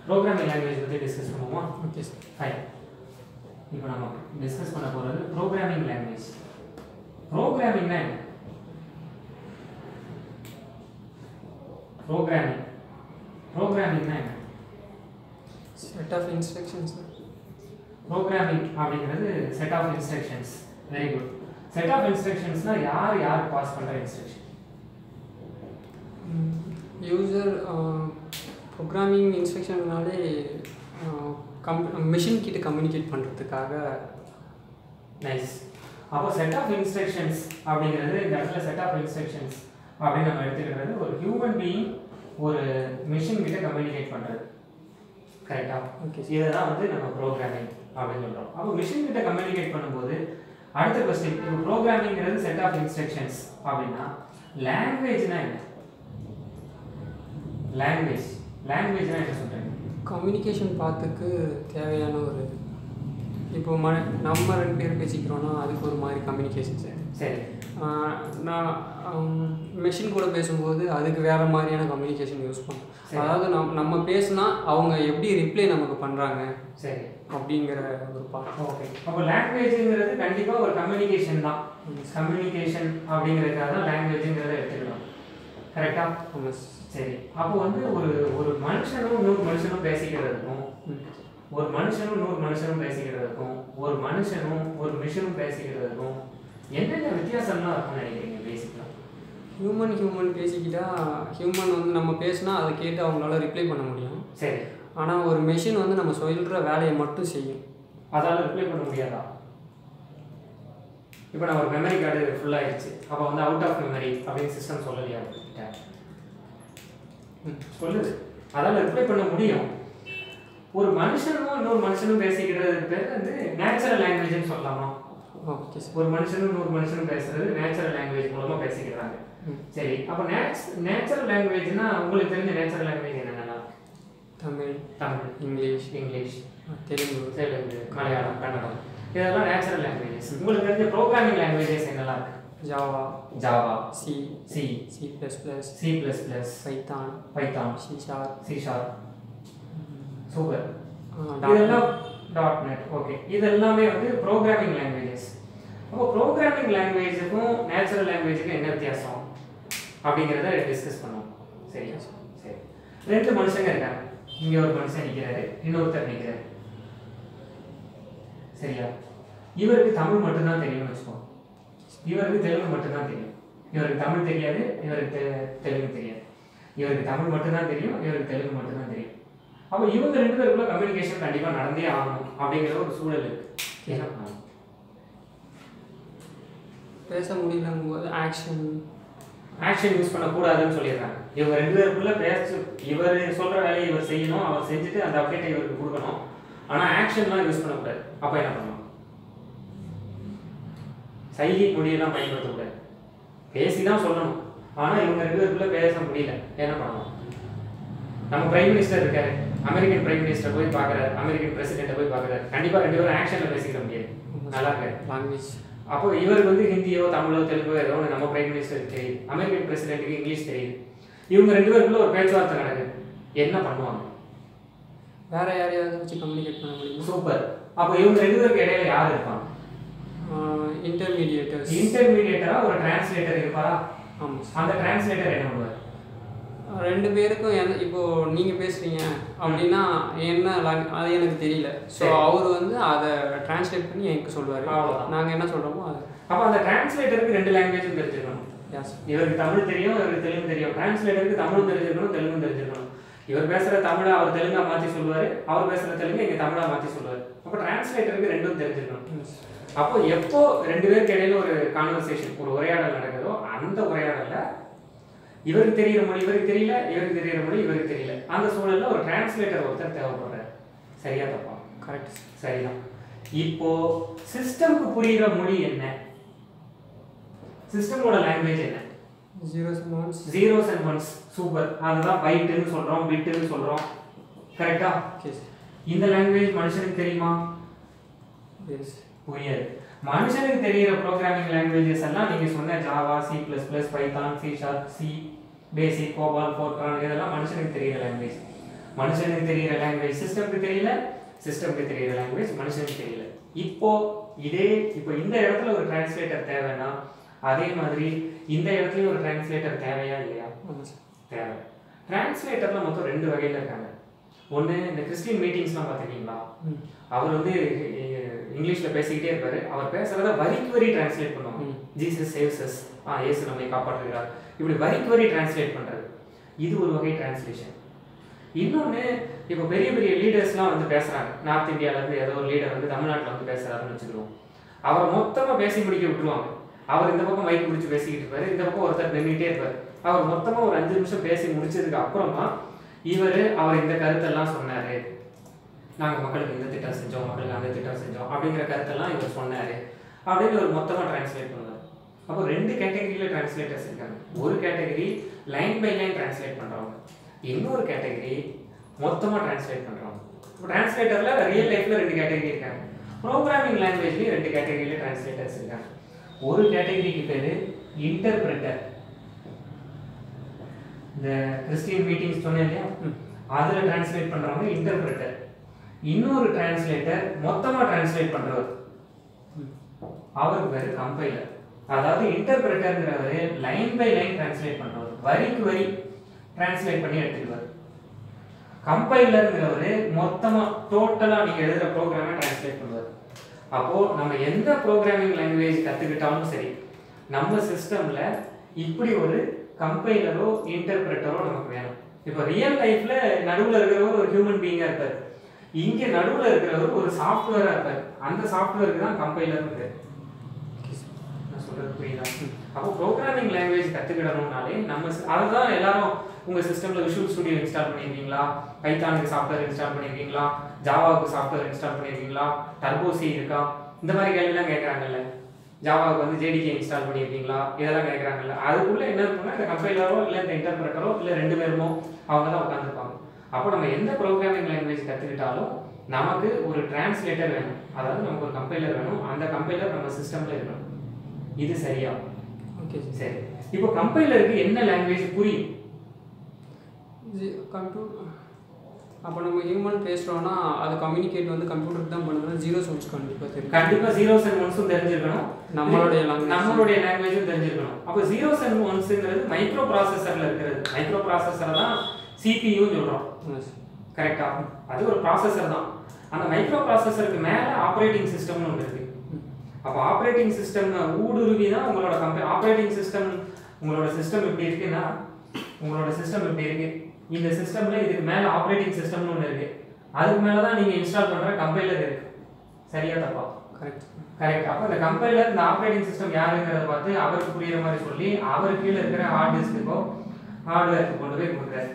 Programming language பற்றி discuss பண்ணுவோமா okay sir fine இப்போ நம்ம டிஸ்கஸ் பண்ண போகிறது ப்ரோக்ராமிங் லாங்குவேஜ் ப்ரோக்ராமிங்னா என்ன ப்ரோக்ராமிங் ப்ரோக்ராமிங்னா என்ன செட் ஆஃப் இன்ஸ்ட்ரக்ஷன்ஸ் ப்ரோக்ராமிங் அப்படிங்கிறது set of instructions very good set of இன்ஸ்ட்ரக்ஷன்ஸ்னால் யார் யார் பாஸ் பண்ணுற இன்ஸ்ட்ரக்ஷன் யூசர் ப்ரோக்ராமிங் இன்ஸ்ட்ரக்ஷன்னாலே கம் மிஷின் கிட்ட கம்யூனிகேட் பண்ணுறதுக்காக நைஸ் அப்போ செட் ஆஃப் இன்ஸ்ட்ரக்ஷன்ஸ் அப்படிங்கிறது இந்த இடத்துல செட் ஆஃப் இன்ஸ்ட்ரக்ஷன்ஸ் அப்படின்னு நம்ம எடுத்துக்கிறது ஒரு ஹியூமன் பீயிங் ஒரு மிஷின் கிட்ட கம்யூனிகேட் பண்ணுறது கரெக்டா ஓகே இதை தான் வந்து நம்ம ப்ரோக்ராமிங் அப்படின்னு சொல்கிறோம் அப்போ மிஷின் கிட்ட கம்யூனிகேட் பண்ணும்போது அடுத்த கொஸ்டின் இப்போ ப்ரோக்ராமிங்கிறது செட் ஆஃப் இன்ஸ்ட்ரக்ஷன்ஸ் அப்படின்னா லாங்குவேஜ்னா என்ன லாங்குவேஜ் லாங்குவேஜ்னா என்ன சொல்கிறீங்க கம்யூனிகேஷன் பார்த்துக்கு தேவையான ஒரு இப்போ ம நம்ம ரெண்டு பேர் பேசிக்கிறோன்னா அதுக்கு ஒரு மாதிரி கம்யூனிகேஷன் சார் சரி நான் மெஷின் கூட பேசும்போது அதுக்கு வேறு மாதிரியான கம்யூனிகேஷன் யூஸ் பண்ணுறோம் சரி. அதாவது நம் நம்ம பேசுனா அவங்க எப்படி ரிப்ளை நமக்கு பண்ணுறாங்க சரி அப்படிங்கிற ஒரு பார்ட் ஓகே அப்போ லாங்குவேஜுங்கிறது கண்டிப்பாக ஒரு கம்யூனிகேஷன் தான் கம்யூனிகேஷன் அப்படிங்கிறதுக்காக தான் லாங்குவேஜுங்கிறத எடுத்துக்கலாம் கரெக்டா ஆமாம் சரி அப்போ வந்து ஒரு ஒரு மனுஷனும் இன்னொரு மனுஷனும் பேசிக்கிறதுக்கும் ஒரு மனுஷனும் இன்னொரு மனுஷனும் பேசிக்கிறதுக்கும் ஒரு மனுஷனும் ஒரு மிஷினும் பேசிக்கிறதுக்கும் என்னென்ன வித்தியாசம்லாம் இருக்கும்னு நினைக்கிறீங்க பேசிக்கலாம் ஹியூமன் ஹியூமன் பேசிக்கிட்டா ஹியூமன் வந்து நம்ம பேசினா அதை கேட்டு அவங்களால ரிப்ளை பண்ண முடியும் சரி ஆனால் ஒரு மெஷின் வந்து நம்ம சொல்கிற வேலையை மட்டும் செய்யும் அதால ரிப்ளை பண்ண முடியாதா இப்போ நான் ஒரு மெமரி கார்டு ஃபுல்லாகிடுச்சு அப்போ வந்து அவுட் ஆஃப் மெமரி அப்படின்னு சிஸ்டம் சொல்லலையா உங்ககிட்ட ம், சொல்லுது அதால ரிப்ளை பண்ண முடியும் ஒரு மனுஷனும் இன்னொரு மனுஷனும் பேசிக்கிறதுக்கு பேர் வந்து நேச்சுரல் லாங்குவேஜ்னு சொல்லலாமா ஓகே சார் ஒரு மனுஷனும் இன்னொரு மனுஷனும் பேசுறது நேச்சுரல் லாங்குவேஜ் மூலமா பேசிக்கிறாங்க ம். சரி அப்போ நேச் நேச்சுரல் லாங்குவேஜ்னா உங்களுக்கு தெரிஞ்ச நேச்சுரல் லாங்குவேஜ் என்னென்னலாம் தமிழ் தமிழ் இங்கிலீஷ் இங்கிலீஷ் தெலுங்கு தெலுங்கு மலையாளம் கன்னடம் இதெல்லாம் நேச்சுரல் லாங்குவேஜஸ் உங்களுக்கு தெரிஞ்ச ப்ரோக்ராமிங் லாங்குவேஜஸ் என்னெல்லாம் இருக்கு Java Java C C C plus plus C plus plus Python Python C sharp C sharp super இதெல்லாம் டாட் நெட் ஓகே இது எல்லாமே வந்து ப்ரோக்ராமிங் லாங்குவேஜஸ் அப்போ ப்ரோக்ராமிங் லாங்குவேஜுக்கும் நேச்சுரல் லாங்குவேஜுக்கும் என்ன வித்தியாசம் அப்படிங்கிறத டிஸ்கஸ் பண்ணுவோம் சரியா சரி ரெண்டு மனுஷங்க இருக்காங்க இங்கே ஒரு மனுஷன் நிற்கிறாரு இன்னொருத்தர் நிற்கிறாரு சரியா இவருக்கு தமிழ் மட்டும்தான் தெரியும்னு வச்சுக்கோங்க இவருக்கு தெலுங்கு மட்டும்தான் தெரியும் இவருக்கு தமிழ் தெரியாது இவருக்கு தெ- தெலுங்கு தெரியாது இவருக்கு தமிழ் மட்டும்தான் தெரியும் இவருக்கு தெலுங்கு மட்டும்தான் தெரியும் அப்போ இவங்க ரெண்டு பேருக்குள்ள கம்யூனிகேஷன் கண்டிப்பாக நடந்தே ஆகணும் அப்படிங்கிற ஒரு சூழல் இருக்கு என்ன பண்ணணும் பேச முடியலங்கும் போது ஆக்ஷன் ஆக்ஷன் யூஸ் பண்ணக்கூடாதுன்னு சொல்லிடுறாங்க இவங்க ரெண்டு பேருக்குள்ள பேச இவர் சொல்ற வேலையை இவர் செய்யணும் அவர் செஞ்சுட்டு அந்த அப்டேட்டை இவருக்கு கொடுக்கணும் ஆனால் ஆக்ஷன்லாம் யூஸ் பண்ணக்கூடாது அப்போ என்ன பண்ணணும் சைகை மொழியெல்லாம் பயன்படுத்தக்கூடாது பேசி தான் சொல்லணும் ஆனால் இவங்க ரெண்டு பேருக்குள்ள பேச முடியல என்ன பண்ணணும் நம்ம பிரைம் மினிஸ்டர் இருக்காரு அமெரிக்கன் பிரைம் மினிஸ்டர் போய் பார்க்குறாரு அமெரிக்கன் பிரசிடென்ட்டை போய் பார்க்குறாரு கண்டிப்பாக ரெண்டு பேரும் ஆக்ஷனில் பேசிக்கிற முடியாது நல்லா இருக்காரு லாங்குவேஜ் அப்போ இவருக்கு வந்து ஹிந்தியோ தமிழோ தெலுங்கோ ஏதோ ஒன்று நம்ம பிரைம் மினிஸ்டருக்கு தெரியுது அமெரிக்கன் பிரசிடென்ட்டுக்கு இங்கிலீஷ் தெரியுது இவங்க ரெண்டு பேருக்குள்ள ஒரு பேச்சுவார்த்தை நடக்குது என்ன பண்ணுவாங்க வேற யாரையாவது வச்சு கம்யூனிகேட் பண்ண முடியுமா சூப்பர் அப்போ இவங்க ரெண்டு பேருக்கு இடையில யார் இருப்பாங்க இன்டர்மீடியேட்டர்ஸ் இன்டர்மீடியேட்டரா ஒரு டிரான்ஸ்லேட்டர் இருப்பாரா ஆமாம் அந்த டிரான்ஸ்லேட்டர் என்ன பண்ணுவார் ரெண்டு பேருக்கும் எந்த இப்போ நீங்கள் பேசுகிறீங்க அப்படின்னா என்ன lang- அது எனக்கு தெரியல ஸோ சரி. அவர் வந்து அதை டிரான்ஸ்லேட் பண்ணி எனக்கு சொல்லுவார் அவ்வளவுதான். நாங்கள் என்ன சொல்கிறோமோ அது அப்போ அந்த டிரான்ஸ்லேட்டருக்கு ரெண்டு லாங்குவேஜும் தெரிஞ்சிருக்கணும் எஸ் இவருக்கு தமிழ் தெரியும் இவருக்கு தெலுங்கு தெரியும் டிரான்ஸ்லேட்டருக்கு தமிழும் தெரிஞ்சிருக்கணும் தெலுங்கும் தெரிஞ்சிருக்கணும் இவர் பேசுற தமிழை அவர் தெலுங்கா மாத்தி சொல்லுவாரு அவர் பேசுற தெலுங்கு இங்க தமிழா மாத்தி சொல்லுவாரு அப்போ டிரான்ஸ்லேட்டருக்கு ரெண்டும் தெரிஞ்சிருக்கணும் அப்போ எப்போ ரெண்டு பேருக்கு இடையில ஒரு கான்வர்சேஷன் ஒரு உரையாடல் நடக்குதோ அந்த உரையாடல்ல இவருக்கு தெரியிற மொழி இவருக்கு தெரியல இவருக்கு தெரியிற மொழி இவருக்கு தெரியல அந்த சூழல்ல ஒரு டிரான்ஸ்லேட்டர் ஒருத்தர் தேவைப்படுறாரு சரியா தப்பா கரெக்ட் சரிதான் இப்போ சிஸ்டம்க்கு புரியுற மொழி என்ன சிஸ்டமோட லாங்குவேஜ் என்ன zeros and ones zeros and ones super அதுதான் பைட்டுன்னு சொல்றோம் பிட்டுன்னு சொல்றோம் கரெக்டா ஓகே இந்த லாங்குவேஜ் மனுஷனுக்கு தெரியுமா எஸ் புரியாது மனுஷனுக்கு தெரியிற ப்ரோக்ராமிங் லாங்குவேஜஸ் எல்லாம் நீங்க சொன்ன Java C plus plus Python C sharp C basic COBOL FORTRAN இதெல்லாம் மனுஷனுக்கு தெரியிற லாங்குவேஜ் மனுஷனுக்கு தெரியிற லாங்குவேஜ் சிஸ்டம்க்கு தெரியல சிஸ்டம்க்கு தெரியிற லாங்குவேஜ் மனுஷனுக்கு தெரியல இப்போ இதே இப்போ இந்த இடத்துல ஒரு டிரான்ஸ்லேட்டர் தேவைன்னா அதே மாதிரி இந்த இடத்துலயும் ஒரு டிரான்ஸ்லேட்டர் தேவையா இல்லையா ஆமாம் சார் தேவை டிரான்ஸ்லேட்டர்ல மொத்தம் ரெண்டு வகையில இருக்காங்க ஒன்று இந்த கிறிஸ்டின் மீட்டிங்ஸ்லாம் பார்த்துருக்கீங்களா ம் அவர் வந்து அஹ், இங்கிலீஷ்ல பேசிக்கிட்டே இருப்பாரு அவர் பேசுறத வரிக்கு வரி டிரான்ஸ்லேட் பண்ணுவாங்க ம். ஜீசஸ் சேவ்சஸ் ஆ இயேசு நம்மை காப்பாற்றுகிறார் இப்படி வரிக்கு வரி டிரான்ஸ்லேட் பண்றது இது ஒரு வகை டிரான்ஸ்லேஷன் இன்னொன்று இப்போ பெரிய பெரிய லீடர்ஸ்லாம் வந்து பேசுறாங்க நார்த் இந்தியால இருந்து ஏதோ ஒரு லீடர் வந்து தமிழ்நாட்டில் வந்து பேசுறாருன்னு வச்சுக்கிறோம் அவர் மொத்தமா பேசி முடிக்க விட்டுருவாங்க அவர் இந்த பக்கம் மைக் பிடிச்சி பேசிக்கிட்டு இருப்பாரு இந்த பக்கம் ஒருத்தர் நின்றுட்டே இருப்பாரு அவர் மொத்தமா ஒரு அஞ்சு நிமிஷம் பேசி முடிச்சதுக்கு அப்புறமா இவர் அவர் இந்த கருத்தெல்லாம் சொன்னாரு நாங்கள் மக்களுக்கு இந்த திட்டம் செஞ்சோம் மக்களுக்கு அந்த திட்டம் செஞ்சோம் அப்படிங்கிற கருத்தெல்லாம் இவர் சொன்னாரு அப்படின்னு ஒரு மொத்தமாக டிரான்ஸ்லேட் பண்ணுவார் அப்போ ரெண்டு கேட்டகரியில் டிரான்ஸ்லேட்டர்ஸ் இருக்காங்க ஒரு category line by line translate பண்ணுறவங்க இன்னொரு கேட்டகரி மொத்தமாக டிரான்ஸ்லேட் பண்ணுறவங்க இப்போ டிரான்ஸ்லேட்டரில் ரியல் லைஃப்பில் ரெண்டு கேட்டகரி இருக்காங்க ப்ரோக்ராமிங் லாங்குவேஜ்லேயும் ரெண்டு கேட்டகரியில் டிரான்ஸ்லேட்டர்ஸ் இருக்காங்க ஒரு கேட்டகரிக்கு பேர் இன்டர்பிரட்டர் இந்த கிறிஸ்டியன் மீட்டிங்ஸ் சொன்னேன் இல்லையா அதில் டிரான்ஸ்லேட் பண்ணுறவங்க இன்டர்பிரட்டர் இன்னொரு டிரான்ஸ்லேட்டர் மொத்தமாக டிரான்ஸ்லேட் பண்ணுறவர் அவருக்கு பேர் கம்பைலர் அதாவது இன்டர்பிரட்டர்ங்கிறவர் லைன் பை லைன் டிரான்ஸ்லேட் பண்ணுறவர் வரிக்கு வரி டிரான்ஸ்லேட் பண்ணி எடுத்துக்குவார் கம்பைலருங்கிறவர் மொத்தமாக டோட்டலாக நீங்கள் எழுதுகிற ப்ரோக்ராமை டிரான்ஸ்லேட் பண்ணுவார் அப்போது நம்ம எந்த ப்ரோக்ராமிங் லாங்குவேஜ் கற்றுக்கிட்டாலும் சரி நம்ம சிஸ்டமில் இப்படி ஒரு கம்பைலரோ இன்டர்பிரட்டரோ நமக்கு வேணும் இப்போ ரியல் லைஃப்பில் நடுவில் இருக்கிறவர் ஒரு ஹியூமன் பீயிங்காக இருப்பார் இங்கே நடுவில் இருக்கிறவர் ஒரு சாஃப்ட்வேராக இருப்பார் அந்த சாஃப்ட்வேருக்கு தான் கம்பைலர் பேர் நான் சொல்றது புரியுதா அப்போ ப்ரோக்ராமிங் லாங்குவேஜ் கற்றுக்கிடணும்னாலே நம்ம சி- அதுதான் எல்லாரும் உங்கள் சிஸ்டமில் விஷுவல் ஸ்டுடியோ இன்ஸ்டால் பண்ணியிருக்கீங்களா பைத்தானுக்கு சாஃப்ட்வேர் இன்ஸ்டால் பண்ணியிருக்கீங்களா ஜாவாவுக்கு சாஃப்ட்வேர் இன்ஸ்டால் பண்ணியிருக்கீங்களா டர்போசி இருக்கா இந்த மாதிரி கேள்விலாம் கேட்குறாங்கல்ல ஜாவாவுக்கு வந்து ஜேடிகே இன்ஸ்டால் பண்ணியிருக்கீங்களா இதெல்லாம் கேட்குறாங்கல்ல அதுக்குள்ளே என்ன இருக்குன்னா இந்த கம்பைலரோ இல்லை இந்த இன்டர்பிரட்டரோ இல்லை ரெண்டு பேருமோ அவங்க தான் உட்காந்துருப்பாங்க அப்போ நம்ம எந்த ப்ரோக்ராமிங் லாங்குவேஜ் கற்றுக்கிட்டாலும் நமக்கு ஒரு டிரான்ஸ்லேட்டர் வேணும் அதாவது நமக்கு ஒரு கம்பைலர் வேணும் அந்த கம்பைலர் நம்ம சிஸ்டமில் இருக்கணும் இது சரியா ஓகே சார் சரி இப்போ கம்பைலருக்கு என்ன லாங்குவேஜ் புரியும் இது கம்ப்யூட்டர் அப்போ நம்ம ஹியூமன் பேசுகிறோன்னா அது கம்யூனிகேட் வந்து கம்ப்யூட்டருக்கு தான் பண்ணுதுன்னா ஜீரோ சோர்ஸ் கண்டிப்பாக தெரியும் கண்டிப்பா ஜீரோஸ் அண்ட் ஒன்ஸும் தெரிஞ்சிருக்கணும் நம்மளுடைய language. நம்மளுடைய லாங்குவேஜும் தெரிஞ்சிருக்கணும் அப்போ ஜீரோஸ் அண்ட் ஒன்ஸுங்கிறது மைக்ரோ ப்ராசஸர்ல இருக்கிறது மைக்ரோ ப்ராசஸர் தான் சிபியூன்னு சொல்றோம் ஆமாம் சார் கரெக்டா அது ஒரு ப்ராசஸர் தான் அந்த மைக்ரோ ப்ராசஸருக்கு மேல ஆப்ரேட்டிங் சிஸ்டம்னு ஒன்று இருக்கு அப்போ ஆப்ரேட்டிங் சிஸ்டம் ஊடுருவி தான் உங்களோட கம்பெனி ஆப்ரேட்டிங் சிஸ்டம் உங்களோட சிஸ்டம் எப்படி இருக்குன்னா உங்களோட சிஸ்டம் எப்படி இருக்கு இந்த சிஸ்டம்ல இதுக்கு மேல ஆப்ரேட்டிங் சிஸ்டம்னு ஒன்று இருக்கு அதுக்கு மேல தான் நீங்க இன்ஸ்டால் பண்ற கம்பைலர் இருக்கு சரியா தப்பா கரெக்ட் கரெக்ட் அப்போ இந்த கம்பைலர் இந்த ஆப்ரேட்டிங் சிஸ்டம் யாருங்கிறத பார்த்து அவருக்கு புரியுற மாதிரி சொல்லி அவர் கீழே இருக்கிற ஹார்ட் டிஸ்க்குக்கோ ஹார்ட்வேருக்கு கொண்டு போய் கொடுக்குறாரு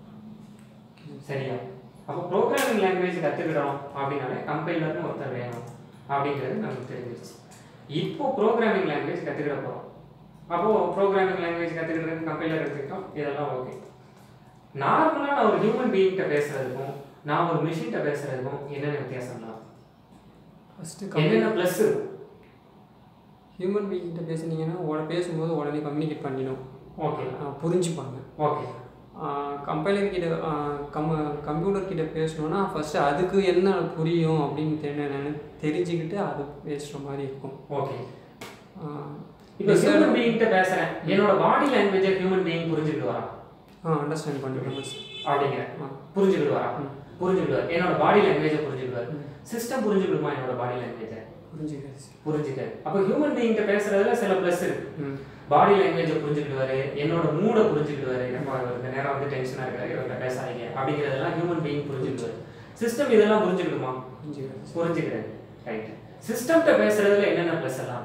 சரியா அப்போ ப்ரோக்ராமிங் லாங்குவேஜ் கற்றுக்கிடணும் அப்படின்னாலே கம்பைலர்னு ஒருத்தர் வேணும் அப்படிங்கிறது நமக்கு தெரிஞ்சிருச்சு இப்போ ப்ரோக்ராமிங் லாங்குவேஜ் கற்றுக்கிட போகிறோம் அப்போது ப்ரோக்ராமிங் லாங்குவேஜ் கற்றுக்கிறதுக்கு கம்பைலர் எடுத்துக்கிட்டோம் இதெல்லாம் ஓகே நார்மலாக நான் ஒரு ஹியூமன் பீயிங்கிட்ட பேசுறதுக்கும் நான் ஒரு மிஷின்கிட்ட பேசுறதுக்கும் என்னென்ன வித்தியாசம்லாம் ஃபஸ்ட்டு என்னென்ன ப்ளஸ் இருக்கும் ஹியூமன் பீங்கிட்ட பேசுனீங்கன்னா உடனே பேசும்போது உடனே கம்யூனிகேட் பண்ணிடும் ஓகே புரிஞ்சுப்பாங்க ஓகே கம்பைலர் கிட்ட கம் கம்ப்யூட்டர் கிட்ட பேசணும்னா ஃபஸ்ட்டு அதுக்கு என்ன புரியும் அப்படின்னு தெரி தெரிஞ்சுக்கிட்டு அது பேசுகிற மாதிரி இருக்கும் ஓகே ஆஹ் இப்போ ஹியூமன் பீயிங்கிட்ட பேசுறேன் என்னோட பாடி லாங்குவேஜை ஹியூமன் பீயிங் புரிஞ்சுக்கிட்டு வரா ஆ அண்டர்ஸ்டாண்ட் பண்ணிக்கிறேன் சார் அப்படிங்கிற ஆ. புரிஞ்சுக்கிட்டு வரா ம். புரிஞ்சுக்கிடுவார் என்னோட பாடி லாங்குவேஜை புரிஞ்சுக்கிடுவார் ம். சிஸ்டம் புரிஞ்சுக்கிடுமா என்னோட பாடி லாங்குவேஜை புரிஞ்சுக்கிறேன் சார் புரிஞ்சுக்காது அப்போ ஹியூமன் பீயிங்கிட்ட பேசுறதுல சில ப்ளஸ் இருக்கு ம் பாடி லாங்குவேஜை புரிஞ்சுக்கிடுவாரு என்னோட மூடை புரிஞ்சுக்கிடுவாரு எப்பா இவர் இந்த நேரம் வந்து டென்ஷனாக இருக்காரு இவர்கிட்ட பேசாதீங்க அப்படிங்கிறதெல்லாம் ஹியூமன் பீயிங் புரிஞ்சுக்கிடுவாரு சிஸ்டம் இதெல்லாம் புரிஞ்சுக்கிடுமா புரிஞ்சுக்கிறேன் சார் புரிஞ்சுக்கிறாரு ரைட் சிஸ்டம்கிட்ட பேசுறதுல என்னென்ன ப்ளஸ் எல்லாம்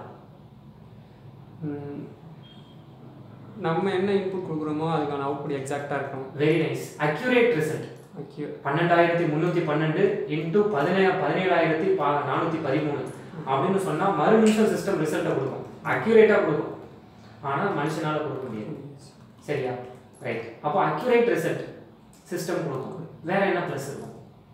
ம், நம்ம என்ன இன்புட் கொடுக்குறோமோ அதுக்கான அவுட்புட் எக்ஸாக்டாக இருக்கணும் very nice accurate result okay பன்னெண்டாயிரத்தி முந்நூற்றி பன்னெண்டு இன்டூ பதினேழு பதினேழாயிரத்தி பா நானூற்றி பதிமூணு அப்படின்னு சொன்னால் மறு நிமிஷம் சிஸ்டம் ரிசல்ட்டை கொடுக்கும் அக்யூரேட்டாக கொடுக்கும் ஆனால் மனுஷனால கொடுக்க முடியாது சரியா ரைட் அப்போ அக்யூரேட் ரிசல்ட் சிஸ்டம் கொடுக்கும் வேற என்ன ப்ளஸ் இருக்கும்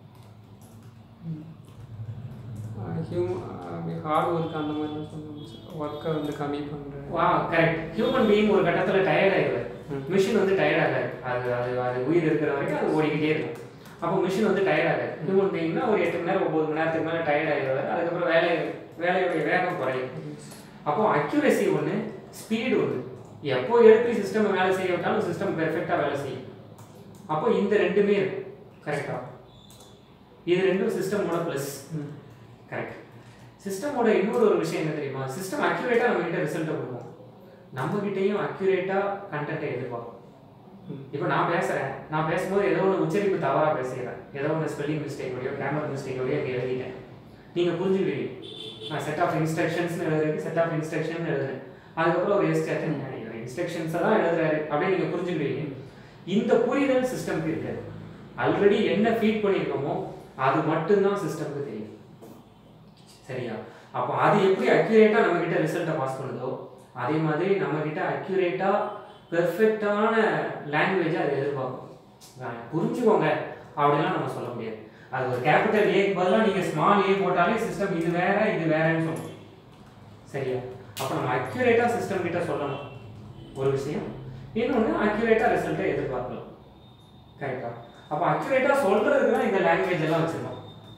ஹியூமன் ஹார்ட் ஒர்க் அந்த மாதிரிலாம் சொல்லுவாங்க சார் ஒர்க்கை வந்து கம்மி பண்ணுறேன் வா கரெக்ட் ஹியூமன் பீயிங் ஒரு கட்டத்தில் டயர்ட் ஆயிடுவார் ம். மிஷின் வந்து டயர்ட் ஆகாது அது அது அது உயிர் இருக்கிற வரைக்கும் அது ஓடிக்கிட்டே இருக்கும் அப்போ மிஷின் வந்து டயர்ட் ஆகாது ஹியூமன் பீயிங்னா ஒரு எட்டு மணி நேரம் ஒம்பது மணி நேரத்துக்கு மேலே டயர்ட் ஆகிடுவார் அதுக்கப்புறம் வேலை வேலையுடைய வேகம் குறையும் அப்போ அக்யூரசி ஒன்று ஸ்பீடு ஒன்று எப்போ எழுப்பி சிஸ்டம் வேலை செய்ய விட்டாலும் சிஸ்டம் பெர்ஃபெக்டாக வேலை செய்யும் அப்போ இந்த ரெண்டுமே இருக்கு கரெக்டா இது ரெண்டும் சிஸ்டமோட ப்ளஸ் ம் கரெக்ட் சிஸ்டமோட இன்னொரு ஒரு விஷயம் என்ன தெரியுமா சிஸ்டம் அக்யூரேட்டாக நம்ம கிட்ட ரிசல்ட்டை கொடுக்கும் நம்ம கிட்டேயும் அக்யூரேட்டாக கண்டென்ட்டை எதிர்பார்க்கும் இப்போ நான் பேசுகிறேன் நான் பேசும்போது ஏதோ ஒன்று உச்சரிப்பு தவறாக பேசுகிறேன் ஏதோ ஒன்று ஸ்பெல்லிங் மிஸ்டேக்கோடையோ கிராமர் மிஸ்டேக்கோடையோ இங்கே எழுதிட்டேன் நீங்கள் புரிஞ்சுக்கிறீங்க நான் செட் ஆஃப் இன்ஸ்ட்ரக்ஷன்ஸ்னு எழுதுறதுக்கு செட் ஆஃப் இன்ஸ்ட்ரக்ஷன் எழுதுறேன் அதுக்கப்புறம் ஒரு எஸ்டேஷன் இன்ஸ்ட்ரக்ஷன்ஸை தான் எழுதுறாரு அப்படின்னு நீங்கள் புரிஞ்சுக்கிறீங்க இந்த புரிதல் சிஸ்டம்க்கு இருக்காது ஆல்ரெடி என்ன ஃபீட் பண்ணியிருக்கோமோ அது மட்டும்தான் சிஸ்டம்க்கு தெரியும் சரியா அப்போ அது எப்படி அக்யூரேட்டாக நம்ம கிட்ட ரிசல்ட்டை பாஸ் பண்ணுதோ அதே மாதிரி நம்ம கிட்ட அக்யூரேட்டாக பெர்ஃபெக்டான லாங்குவேஜை அது எதிர்பார்க்கும் அஹ் புரிஞ்சுக்கோங்க அப்படிலாம் நம்ம சொல்ல முடியாது அது ஒரு கேபிட்டல் ஏக்கு பதிலாக நீங்கள் ஸ்மால் ஏ போட்டாலே சிஸ்டம் இது வேற இது வேறன்னு சொல்லும் சரியா அப்போ நம்ம அக்யூரேட்டாக சிஸ்டம் கிட்ட சொல்லணும் ஒரு விஷயம் இன்னொன்று அக்யூரேட்டாக ரிசல்ட்டை எதிர்பார்க்கலாம் கரெக்டா அப்போ அக்யூரேட்டாக சொல்கிறதுக்கு தான் இந்த லாங்குவேஜ் எல்லாம் வச்சுருக்கோம்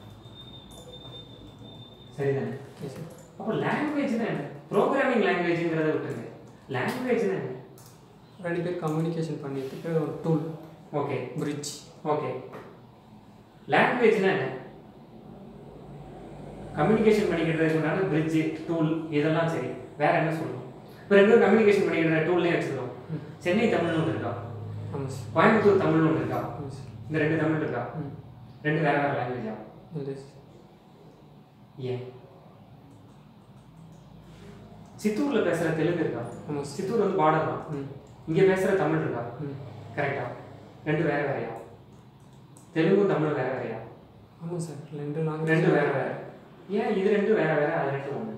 சரிதானே ஓகே சார் அப்போ லாங்குவேஜ்னா என்ன ப்ரோக்ராமிங் லாங்குவேஜ்ங்கிறத விட்டுருங்க லாங்குவேஜ்னா என்ன ரெண்டு பேர் கம்யூனிகேஷன் பண்ணிட்டு ஒரு டூல் ஓகே பிரிட்ஜ் ஓகே லாங்குவேஜ்னா என்ன கம்யூனிகேஷன் பண்ணிக்கிறதுக்கு உண்டான பிரிட்ஜ் டூல் இதெல்லாம் சரி வேற என்ன சொல்லணும் இப்போ ரெண்டு பேரும் கம்யூனிகேஷன் பண்ணிக்கிற டூல்லே வச்சுக்கிறோம் சென்னை தமிழ்னு ஒன்று இருக்கா ஆமாம் சார் கோயம்புத்தூர் தமிழ்னு ஒன்று இருக்கா ஆமாம் சார் இந்த ரெண்டு தமிழ் இருக்கா ம் ரெண்டு வேற வேற லாங்குவேஜா இல்லை சார் ஏன் சித்தூர்ல பேசுற தெலுங்கு இருக்கா ஆமாம் சார் சித்தூர் வந்து பார்டர் தான் ம் இங்க பேசுற தமிழ் இருக்கா ம் கரெக்டா ரெண்டு வேற வேறையா தெலுங்கும் தமிழும் வேற வேறையா ஆமாம் சார் ரெண்டு லாங்குவேஜ் ரெண்டு வேற வேற ஏன் இது ரெண்டு வேற வேற அது ரெண்டு ஒண்ணு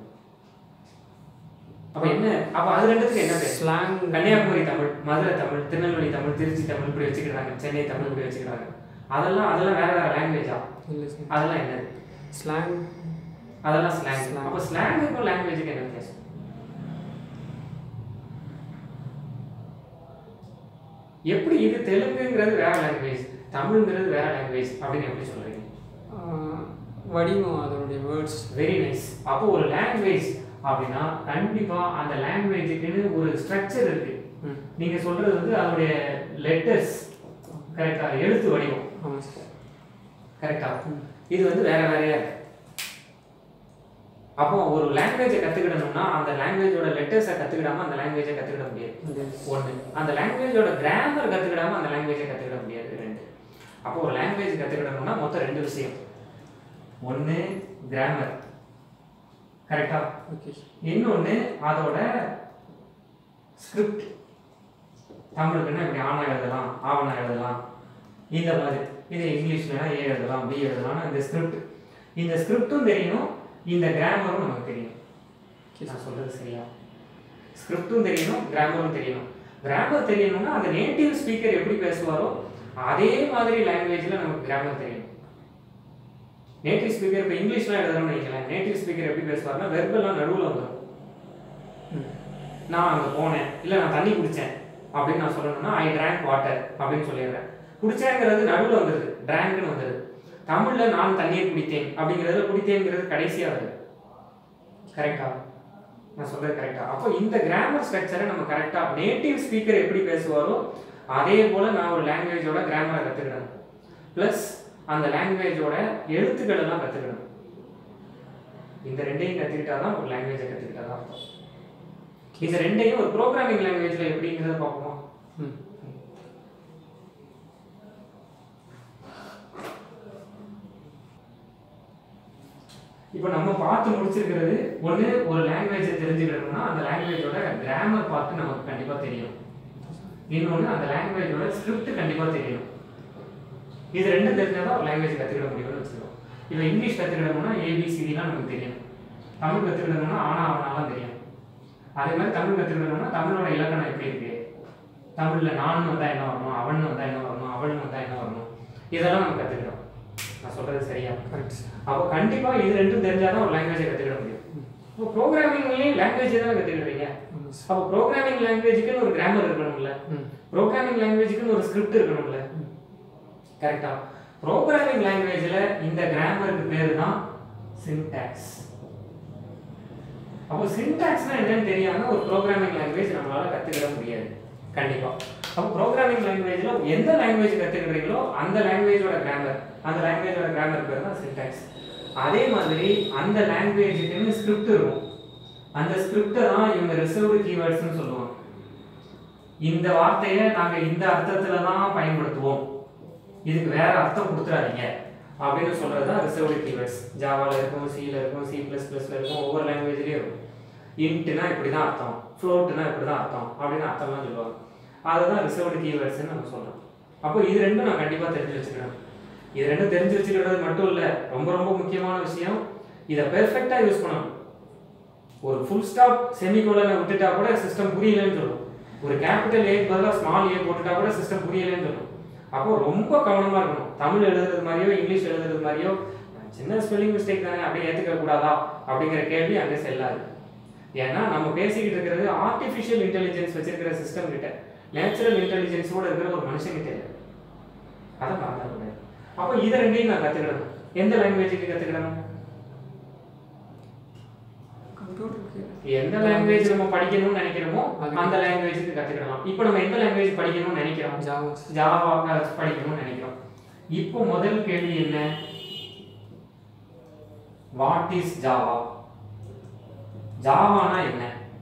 அப்ப என்ன அப்ப அது ரெண்டுத்துக்கு என்ன பேர் ஸ்லாங் கன்னியாகுமரி தமிழ் மதுரை தமிழ் திருநெல்வேலி தமிழ் திருச்சி தமிழ் இப்படி வச்சுக்கிறாங்க சென்னை தமிழ் இப்படி வச்சுக்கிறாங்க அதெல்லாம் அதெல்லாம் வேற வேற லாங்குவேஜா இல்லை சார் அதெல்லாம் என்னது ஸ்லாங் அதெல்லாம் ஸ்லாங் Slang. அப்ப ஸ்லாங்குக்கும் லாங்குவேஜுக்கு என்ன வித்தியாசம் எப்படி இது தெலுங்குங்கிறது வேற லாங்குவேஜ் தமிழ்ங்கிறது வேற லாங்குவேஜ் அப்படின்னு எப்படி சொல்றீங்க வடிவம் அதனுடைய வேர்ட்ஸ் வெரி நைஸ் அப்போ ஒரு லாங்குவேஜ் அப்படின்னா கண்டிப்பா அந்த லாங்குவேஜுக்குன்னு ஒரு ஸ்ட்ரக்சர் இருக்கு ம் நீங்க சொல்றது வந்து அதனுடைய லெட்டர்ஸ் கரெக்டா எழுத்து வடிவம் ஆமாம் சார் கரெக்டா இது வந்து வேற வேறையா இருக்கு அப்போ ஒரு லாங்குவேஜை கத்துக்கிடணும்னா அந்த லாங்குவேஜோட லெட்டர்ஸை கத்துக்கிடாம அந்த லாங்குவேஜை கத்துக்கிட முடியாது இந்த ஒன்று அந்த லாங்குவேஜோட கிராமர் கற்றுக்கிடாம அந்த லாங்குவேஜை கற்றுக்கிட முடியாது ரெண்டு அப்போ ஒரு லாங்குவேஜ் கற்றுக்கிடணும்னா மொத்தம் ரெண்டு விஷயம் ஒன்று கிராமர் கரெக்டா ஓகே இன்னொன்று அதோட ஸ்கிரிப்ட் தமிழுக்குன்னா இப்படி ஆனா எழுதலாம் ஆவணா எழுதலாம் இந்த மாதிரி இது இங்கிலீஷ்லனா ஏ எழுதலாம் பி எழுதலாம் இந்த ஸ்கிரிப்ட் இந்த ஸ்கிரிப்டும் தெரியணும் இந்த கிராமரும் நமக்கு தெரியும் நான் சொல்றது சரியா ஸ்கிரிப்டும் தெரியணும் கிராமரும் தெரியணும் கிராமர் தெரியணும்னா அந்த நேட்டிவ் ஸ்பீக்கர் எப்படி பேசுவாரோ அதே மாதிரி லாங்குவேஜில் நமக்கு கிராமர் தெரியணும் நேட்டிவ் ஸ்பீக்கர் இப்போ இங்கிலீஷ்லாம் எழுதுறோம்னு வைக்கலாம் நேட்டிவ் ஸ்பீக்கர் எப்படி பேசுவார்னா வெர்பெல்லாம் நடுவில் வந்துடும் ம் நான் அங்கே போனேன் இல்லை நான் தண்ணி குடித்தேன் அப்படின்னு நான் சொல்லணும்னா ஐ drank வாட்டர் அப்படின்னு சொல்லிடுறேன் குடிச்சேங்கிறது நடுவில் வந்துடுது ட்ராங்க்னு வந்துடுது தமிழில் நான் தண்ணீர் குடித்தேன் அப்படிங்கிறதுல குடித்தேங்கிறது கடைசியாக வருது கரெக்டா நான் சொல்றது கரெக்டா அப்போ இந்த கிராமர் ஸ்ட்ரக்சரை நம்ம கரெக்டாக நேட்டிவ் ஸ்பீக்கர் எப்படி பேசுவாரோ அதே போல் நான் ஒரு லாங்குவேஜோட கிராமரை கற்றுக்கிடணும் ப்ளஸ் அந்த லாங்குவேஜோட எழுத்துக்கள் எல்லாம் கற்றுக்கணும் இந்த ரெண்டையும் கற்றுக்கிட்டா தான் ஒரு லாங்குவேஜை கற்றுக்கிட்டா தான் அர்த்தம் இந்த ரெண்டையும் ஒரு ப்ரோக்ராமிங் லாங்குவேஜில் எப்படிங்கிறத பார்ப்போமா ம் இப்போ நம்ம பார்த்து முடிச்சிருக்கிறது ஒன்று ஒரு லாங்குவேஜை தெரிஞ்சுக்கணும்னா அந்த லாங்குவேஜோட கிராமர் பார்த்து நமக்கு கண்டிப்பாக தெரியும் இன்னொன்று அந்த லாங்குவேஜோட ஸ்கிரிப்ட் கண்டிப்பாக தெரியும் இது ரெண்டும் தெரிஞ்சால் தான் ஒரு லாங்குவேஜ் கற்றுக்கிட முடியும்னு வச்சுக்கோம் இப்போ இங்கிலீஷ் கற்றுக்கிடணும்னா ஏபிசிடிலாம் நமக்கு தெரியும் தமிழ் கற்றுக்கிடணும்னா ஆனா அவனாலாம் தெரியும் அதே மாதிரி தமிழ் கற்றுக்கிடணும்னா தமிழோட இலக்கணம் எப்படி இருக்கு தமிழில் நான் வந்தால் என்ன வரணும் அவன் வந்தால் என்ன வரணும் அவள்னு வந்தால் என்ன வரணும் இதெல்லாம் நம்ம கற்றுக்கிட்டோம் நான் சொல்கிறது சரியா கரெக்ட் சார் அப்போ கண்டிப்பாக இது ரெண்டும் தெரிஞ்சாதான் ஒரு லாங்குவேஜை கற்றுக்கிட முடியும் இப்போ ப்ரோக்ராமிங்லேயும் லாங்குவேஜ் தானே கற்றுக்கிடுறீங்க ஆமாம் சார் அப்போ ப்ரோக்ராமிங் லாங்குவேஜுக்குன்னு ஒரு கிராமர் இருக்கணும்ல ம் ப்ரோக்ராமிங் லாங்குவேஜுக்குன்னு ஒரு ஸ்கிரிப்ட் இருக்கணும்ல ம். கரெக்டா ப்ரோக்ராமிங் லாங்குவேஜில் இந்த கிராமருக்கு பேர் தான் சின்டாக்ஸ் அப்போ சின்டாக்ஸ்னா என்னன்னு தெரியாம ஒரு ப்ரோக்ராமிங் லாங்குவேஜ் நம்மளால கத்துக்கிட முடியாது கண்டிப்பா அப்போ ப்ரோக்ராமிங் லாங்குவேஜ்ல எந்த லாங்குவேஜ் கத்துக்கிறீங்களோ அந்த லாங்குவேஜோட கிராமர் அந்த லாங்குவேஜோட கிராமர் பேர் தான் சின்டாக்ஸ் அதே மாதிரி அந்த லாங்குவேஜுக்குன்னு ஸ்கிரிப்ட் இருக்கும் அந்த ஸ்கிரிப்டை தான் இவங்க ரிசர்வ்டு கீவேர்ட்ஸ்னு சொல்லுவாங்க இந்த வார்த்தையை நாங்க இந்த அர்த்தத்துல தான் பயன்படுத்துவோம் இதுக்கு வேற அர்த்தம் கொடுத்துறாதீங்க அப்படின்னு சொல்றது தான் ரிசர்வ்டு கீவேர்ட்ஸ் ஜாவால இருக்கும் சில இருக்கும் சி பிளஸ் பிளஸ்ல இருக்கும் ஒவ்வொரு லாங்குவேஜ்லயும் இருக்கும் இன்ட்னா இப்படி தான் அர்த்தம் ஃப்ளோட்னா இப்படி தான் அர்த்தம் அப்படின்னு அர்த்தம்லாம் சொல்லுவாங்க அதுதான் ரிசர்வ்டு கீவேர்ட்ஸ்னு நம்ம சொல்றோம் அப்போ இது ரெண்டும் நான் கண்டிப்பா தெரிஞ்சு வச்சுக்கணும் இது ரெண்டும் தெரிஞ்சு வச்சுக்கிறது மட்டும் இல்ல ரொம்ப ரொம்ப முக்கியமான விஷயம் இதை பெர்ஃபெக்டா யூஸ் பண்ணணும் ஒரு ஃபுல் ஸ்டாப் செமிகோலனை விட்டுட்டா கூட சிஸ்டம் புரியலன்னு சொல்லும் ஒரு கேபிட்டல் ஏக்கு பதிலாக ஸ்மால் ஏ போட்டுட்டா கூட சிஸ்டம் புரியலன்னு சொல்லும் அப்போ ரொம்ப கவனமா இருக்கணும் தமிழ் எழுதுறது மாதிரியோ இங்கிலீஷ் எழுதுறது மாதிரியோ சின்ன ஸ்பெல்லிங் மிஸ்டேக் தானே அப்படியே ஏத்துக்க கூடாதா அப்படிங்கிற கேள்வி அங்கே செல்லாது ஏன்னா நம்ம பேசிக்கிட்டு இருக்கிறது ஆர்டிஃபிஷியல் இன்டெலிஜென்ஸ் வச்சிருக்கிற சிஸ்டம் கிட்ட நேச்சுரல் இன்டெலிஜென்ஸோட இருக்கிற ஒரு மனுஷன் கிட்ட இல்லை அதை மறந்துடக்கூடாது அப்போ இதை ரெண்டையும் நான் கத்துக்கிடணும் எந்த லாங்குவேஜுக்கு கத்துக்கிடணும் கம்ப்யூட்டருக்கு எந்த லாங்குவேஜ் நம்ம படிக்கணும்னு நினைக்கிறோமோ அது- அந்த லாங்குவேஜுக்கு கத்துக்கிடலாம் இப்போ நம்ம எந்த லாங்குவேஜ் படிக்கணும்னு நினைக்கிறோம் ஜாவா ஜாவா படிக்கணும்னு நினைக்கிறோம் இப்போ முதல் கேள்வி என்ன வாட் இஸ் ஜாவா ஜாவானா என்ன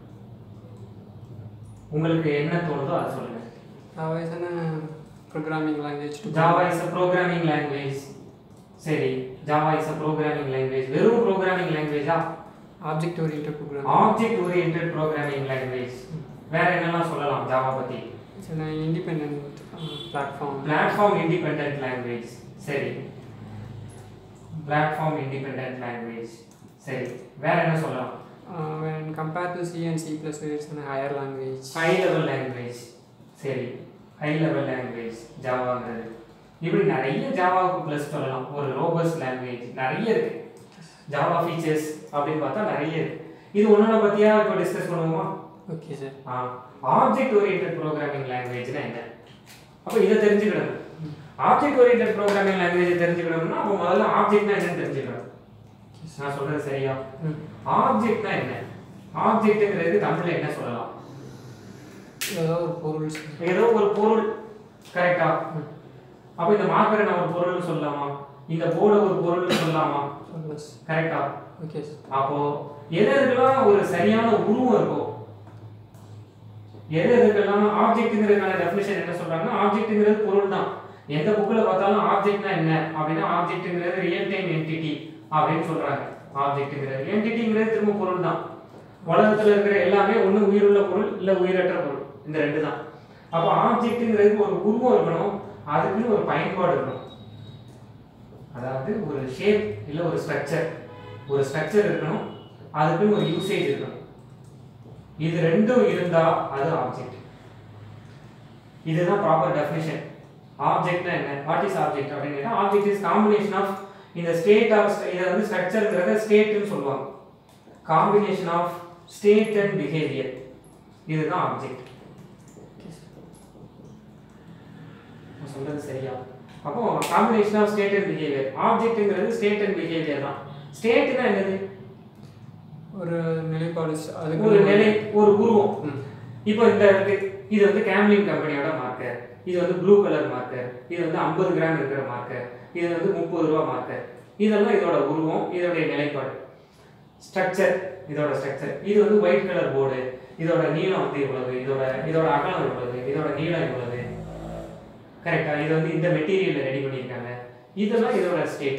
உங்களுக்கு என்ன தோணுதோ அதை சொல்லுங்க Java is programming language to Java is a programming language சரி Java is a programming language வெறும் ப்ரோக்ராமிங் லாங்குவேஜா object orient program object oriented programming language வேற என்னெல்லாம் சொல்லலாம் ஜாவா பத்தி independent platform platform independent language சரி பிளாட்ஃபார்ம் இண்டிபெண்டன்ட் லாங்குவேஜ் சரி வேற என்ன சொல்லலாம் when compared to C and C++, it's a higher language. High level language சரி ஹை லெவல் லாங்குவேஜ் ஜாவாங்கிறது இப்படி நிறைய ஜாவாவுக்கு ப்ளஸ் சொல்லலாம் ஒரு ரோபஸ் லாங்குவேஜ் நிறைய இருக்கு ஜாவா ஃபீச்சர்ஸ் அப்படின்னு பார்த்தா நிறைய இருக்கு இது ஒன்னொன்று பத்தியா இப்போ டிஸ்கஸ் பண்ணுவோமா Okay, sir. Object oriented programming லாங்குவேஜ்னா என்ன அப்போ இதை தெரிஞ்சுக்கணும் ஆப்ஜெக்ட் ஓரியன்டட் ப்ரோக்ராமிங் லாங்குவேஜ் தெரிஞ்சுக்கணும்னா அப்போ முதல்ல ஆப்ஜெக்ட்னா என்னன்னு தெரிஞ்சுக்கணும் நான் சொல்றது சரியா ம். ஆப்ஜெக்ட்னா என்ன ஆப்ஜெக்ட்ங்கிறது தமிழ்ல என்ன சொல்லலாம் ஏதோ ஒரு பொருள் sir. ஏதோ ஒரு பொருள் கரெக்டா அப்போ இந்த மார்க்கரை நான் ஒரு பொருள்னு சொல்லலாமா இந்த போர்டை ஒரு பொருள்னு சொல்லலாமா சொல்லலாம் sir. கரெக்டா Okay, sir. அப்போ எது எதுக்கெல்லாம் ஒரு சரியான உருவம் இருக்கோ எது எதுக்கெல்லாம் ஆப்ஜெக்ட்ங்கிறதுக்கான டெஃபினேஷன் என்ன சொல்றாங்கன்னா ஆப்ஜெக்ட்ங்கிறது பொருள் தான் எந்த புக்கில் பார்த்தாலும் ஆப்ஜெக்ட்னா என்ன அப்படின்னா ஆப்ஜெக்ட்ங்கிறது ரியல் டைம் என்டிட்டி அப்படின்னு சொல்றாங்க ஆப்ஜெக்ட்ங்கிறது என்டிட்டிங்கிறது திரும்ப பொருள் தான் உலகத்துல இருக்கிற எல்லாமே ஒண்ணு உயிருள்ள பொருள் இல்ல உயிரற்ற பொருள் இந்த ரெண்டு தான் அப்போ ஆப்ஜெக்ட்ங்கிறது ஒரு உருவம் இருக்கணும் அதுக்குன்னு ஒரு பயன்பாடு இருக்கணும் அதாவது ஒரு ஷேப் இல்ல ஒரு ஸ்ட்ரக்சர் ஒரு ஸ்ட்ரக்சர் இருக்கணும் அதுக்குன்னு ஒரு யூசேஜ் இருக்கணும் இது ரெண்டும் இருந்தா அது ஆப்ஜெக்ட் இதுதான் ப்ராப்பர் டெஃபினிஷன் ஆப்ஜெக்ட்னா என்ன வாட் இஸ் ஆப்ஜெக்ட் அப்படின்னு கேட்டா ஆப்ஜெக்ட் இஸ் காம்பினேஷன் ஆஃப் இந்த ஸ்டேட் ஆஃப் இதை வந்து ஸ்ட்ரக்சர்ங்கிறத ஸ்டேட்னு சொல்லுவாங்க combination of state and behaviour இதுதான் ஆப்ஜெக்ட் நான் சொல்றது சரியா அப்போ combination of state and behaviour ஆப்ஜெக்ட்ங்கிறது ஸ்டேட் அண்ட் பிஹேவியர் தான் ஸ்டேட்னா என்னது ஒரு நிலைப்பாடு sir. அதுக்கு ஒரு நிலை ஒரு உருவம் ம். இப்போ இந்த இருக்கு இது வந்து கேம்லின் கம்பெனியோட மார்க்கர் இது வந்து ப்ளூ கலர் மார்க்கர் இது வந்து ஐம்பது கிராம் இருக்கிற மார்க்கர் இது வந்து முப்பது ரூபா மார்க்கர் இதெல்லாம் இதோட உருவம் இதோடைய நிலைப்பாடு ஸ்ட்ரக்சர் இதோட ஸ்ட்ரக்சர் இது வந்து ஒயிட் கலர் போர்டு இதோட நீளம் வந்து இவ்வளவு இதோட இதோட அகலம் இவ்வளவு இதோட நீளம் இவ்வளவு கரெக்டா இது வந்து இந்த மெட்டீரியல்ல ரெடி பண்ணியிருக்காங்க இதெல்லாம் இதோட ஸ்டேட்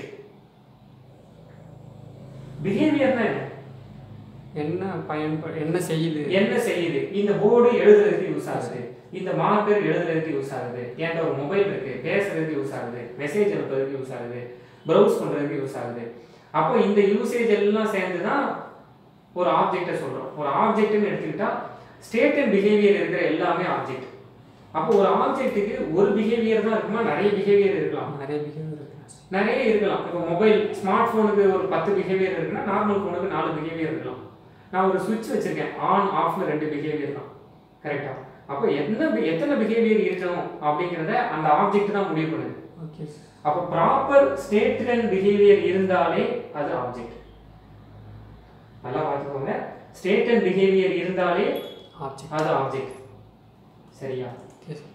பிஹேவியர்னா என்ன என்ன பயன்ப என்ன செய்யுது என்ன செய்யுது இந்த போர்டு எழுதுறதுக்கு யூஸ் ஆகுது இந்த மார்க்கர் எழுதுறதுக்கு யூஸ் ஆகுது என்கிட்ட ஒரு மொபைல் இருக்கு பேசுறதுக்கு யூஸ் ஆகுது மெசேஜ் அனுப்புறதுக்கு யூஸ் ஆகுது ப்ரௌஸ் பண்றதுக்கு யூஸ் ஆகுது அப்போ இந்த யூசேஜ் எல்லாம் சேர்ந்து தான் ஒரு ஆப்ஜெக்டை சொல்றோம் ஒரு ஆப்ஜெக்ட்னு எடுத்துக்கிட்டா ஸ்டேட் அண்ட் பிஹேவியர் இருக்கிற எல்லாமே ஆப்ஜெக்ட் அப்போ ஒரு ஆப்ஜெக்ட்டுக்கு ஒரு பிஹேவியர் தான் இருக்குமா நிறைய பிஹேவியர் இருக்கலாம் நிறைய பிஹேவியர் இருக்கு sir. நிறைய இருக்கலாம் இப்போ மொபைல் ஸ்மார்ட் ஃபோனுக்கு ஒரு பத்து பிஹேவியர் இருக்குன்னா நார்மல் ஃபோனுக்கு நாலு பிஹேவியர் இருக்கலாம் நான் ஒரு சுவிட்ச் வச்சிருக்கேன் ஆன் ஆஃப்னு ரெண்டு பிஹேவியர் தான் கரெக்டா அப்போ என்ன bi- எத்தனை பிஹேவியர் இருக்கணும் அப்படிங்கிறத அந்த ஆப்ஜெக்ட் தான் முடிவு பண்ணுது Okay, sir. அப்போ ப்ராப்பர் ஸ்டேட் அண்ட் பிஹேவியர் இருந்தாலே அது ஆப்ஜெக்ட் நல்லா பார்த்துக்கோங்க ஸ்டேட் அண்ட் பிஹேவியர் இருந்தாலே ஆப்ஜெக்ட் அது ஆப்ஜெக்ட் சரியா ஓகே சார்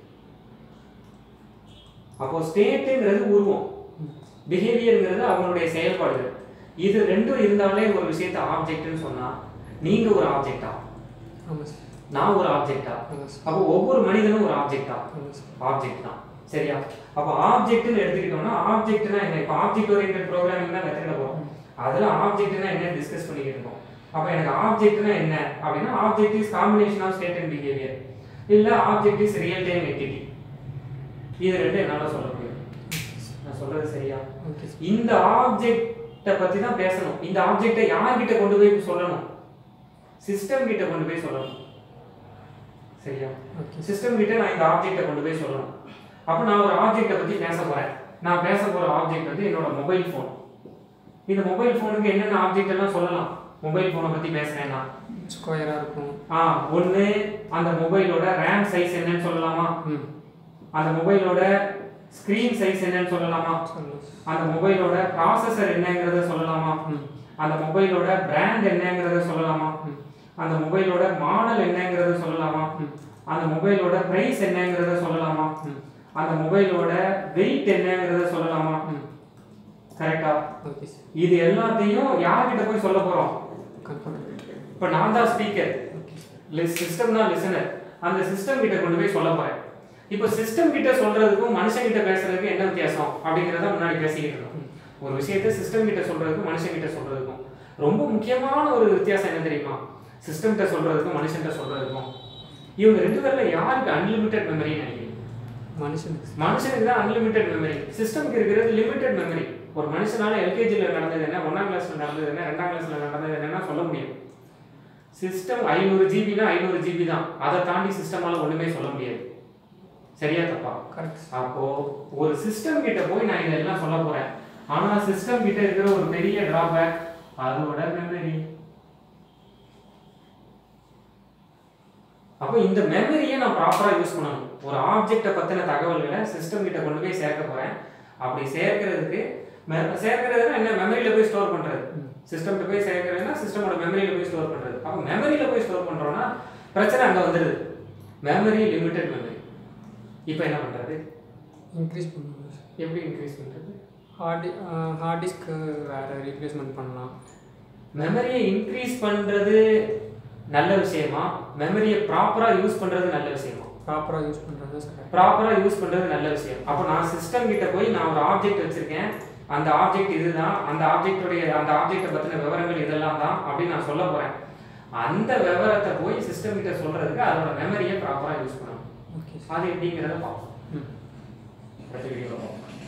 அப்போ ஸ்டேட்டுங்கிறது உருவம் பிஹேவியர்ங்கிறது அவங்களுடைய செயல்பாடுகள் இது ரெண்டும் இருந்தாலே ஒரு விஷயத்தை ஆப்ஜெக்ட்னு சொன்னா நீங்க ஒரு ஆப்ஜெக்டா ஆமாம் சார் நான் ஒரு ஆப்ஜெக்டா ஆமாம் சார் அப்போ ஒவ்வொரு மனிதனும் ஒரு ஆப்ஜெக்டா ஆமாம் சார் ஆப்ஜெக்ட் தான் சரியா அப்போ ஆப்ஜெக்ட்னு எடுத்துக்கிட்டோம்னா ஆப்ஜெக்ட்னா என்ன இப்போ ஆப்ஜெக்ட் ஓரியன்ட் ப்ரோக்ராமிங் தான் கற்றுக்கிட போறோம் அதுல ஆப்ஜெக்ட்னா என்ன டிஸ்கஸ் பண்ணிக்கிட்டு இருக்கோம் அப்போ எனக்கு ஆப்ஜெக்ட்னா என்ன அப்படின்னா object is combination of state and behaviour இல்ல object is real time entity இது ரெண்டும் என்னால சொல்ல முடியும் நான் சொல்றது சரியா ஓகே சார் இந்த ஆப்ஜெக்ட்டை பத்தி தான் பேசணும் இந்த ஆப்ஜெக்ட்டை யார்கிட்ட கொண்டு போய் சொல்லணும் சிஸ்டம் கிட்ட கொண்டு போய் சொல்லணும் சரியா ஓகே சிஸ்டம் கிட்ட நான் இந்த ஆப்ஜெக்ட்டை கொண்டு போய் சொல்லணும் அப்போ நான் ஒரு ஆப்ஜெக்ட்டை பத்தி பேச போறேன் நான் பேச போற ஆப்ஜெக்ட் வந்து என்னோட மொபைல் ஃபோன் இந்த மொபைல் ஃபோனுக்கு என்னென்ன ஆப்ஜெக்ட் எல்லாம் சொல்லலாம் மொபைல் ஃபோனை பத்தி பேசுறேன்னா ஸ்கொயராக இருக்கும் ஆ ஒன்று அந்த மொபைலோட ரேம் சைஸ் என்னன்னு சொல்லலாமா ம் அந்த மொபைலோட ஸ்க்ரீன் சைஸ் என்னன்னு சொல்லலாமா சொல்லலாம் அந்த மொபைலோட ப்ராசஸர் என்னங்கிறத சொல்லலாமா ம் அந்த மொபைலோட பிராண்ட் என்னங்கிறத சொல்லலாமா ம். அந்த மொபைலோட மாடல் என்னங்கிறத சொல்லலாமா ம். அந்த மொபைலோட பிரைஸ் என்னங்கிறத சொல்லலாமா ம் அந்த மொபைலோட வெயிட் என்னங்கிறத சொல்லலாமா ம் கரெக்டா ஓகே சார் இது எல்லாத்தையும் யார்கிட்ட போய் சொல்ல போறோம் கன்ஃபார்ம் இப்போ நான் தான் ஸ்பீக்கர் ஓகே சிஸ்டம் தான் லிசனர் அந்த சிஸ்டம் கிட்ட கொண்டு போய் சொல்ல போறேன் இப்போ சிஸ்டம் கிட்ட சொல்றதுக்கும் மனுஷன் கிட்ட பேசுறதுக்கும் என்ன வித்தியாசம் அப்படிங்கறத முன்னாடி பேசிக்கிட்டு இருக்கோம் ஒரு விஷயத்தை சிஸ்டம் கிட்ட சொல்றதுக்கும் மனுஷன் கிட்ட சொல்றதுக்கும் ரொம்ப முக்கியமான ஒரு வித்தியாசம் என்ன தெரியுமா சிஸ்டம் கிட்ட சொல்றதுக்கும் மனுஷன் சொல்றதுக்கும் இவங்க ரெண்டு பேர்ல யாருக்கு அன்லிமிட்டெட் மெமரி நினைக்கிறீங்க மனுஷனுக்கு மனுஷனுக்கு தான் அன்லிமிட்டெட் மெமரி சிஸ்டம்க்கு இருக்கிறது லிமிட்டெட் மெமரி ஒரு மனுஷனால எல்கேஜியில் நடந்தது என்ன ஒன்றாம் கிளாஸ்ல நடந்தது என்ன ரெண்டாம் கிளாஸ்ல நடந்தது என்னன்னா சொல்ல முடியும் சிஸ்டம் ஐநூறு ஜிபினா ஐநூறு ஜிபி தான் அதை தாண்டி சிஸ்டமால ஒண்ணுமே சொல்ல முடியாது சரியா தப்பா கரெக்ட் அப்போ ஒரு சிஸ்டம் கிட்ட போய் நான் இதெல்லாம் சொல்ல போறேன் ஆனா சிஸ்டம் கிட்ட இருக்கிற ஒரு பெரிய டிராபேக் அதோட மெமரி அப்போ இந்த மெமரியை நான் ப்ராப்பரா யூஸ் பண்ணணும் ஒரு ஆப்ஜெக்ட்டை பத்தின தகவல்களை சிஸ்டம் கிட்ட கொண்டு போய் சேர்க்க போறேன் அப்படி சேர்க்கறதுக்கு me- சேர்க்கறதுன்னா என்ன மெமரியில போய் ஸ்டோர் பண்றது சிஸ்டம்கிட்ட போய் சேர்க்கறதுன்னா சிஸ்டமோட மெமரியில போய் ஸ்டோர் பண்றது அப்போ மெமரியில போய் ஸ்டோர் பண்றோம்னா பிரச்சனை அங்க வந்துடுது மெமரி லிமிட்டெட் மெமரி இப்போ என்ன பண்றது இன்க்ரீஸ் பண்ணணும் சார் எப்படி இன்க்ரீஸ் பண்றது ஹார்ட் ஹார்ட் டிஸ்க்கு வேறு ரீப்ளேஸ்மெண்ட் பண்ணலாம் மெமரியை இன்க்ரீஸ் பண்றது நல்ல விஷயமா மெமரியை ப்ராப்பரா யூஸ் பண்றது நல்ல விஷயமா ப்ராப்பராக யூஸ் பண்ணுறது சார் ப்ராப்பரா யூஸ் பண்றது நல்ல விஷயம் அப்போ நான் சிஸ்டம் கிட்ட போய் நான் ஒரு ஆப்ஜெக்ட் வச்சிருக்கேன் அந்த ஆப்ஜெக்ட் இதுதான் அந்த ஆப்ஜெக்டுடைய அந்த ஆப்ஜெக்ட்டை பத்தின விவரங்கள் இதெல்லாம் தான் அப்படின்னு நான் சொல்ல போறேன் அந்த விவரத்தை போய் சிஸ்டம் கிட்ட சொல்றதுக்கு அதோட மெமரியை ப்ராப்பரா யூஸ் பண்ணணும் ஓகே அது எப்படிங்கிறத பார்ப்போம் ம் அடுத்த வீடியோவில் பார்ப்போம்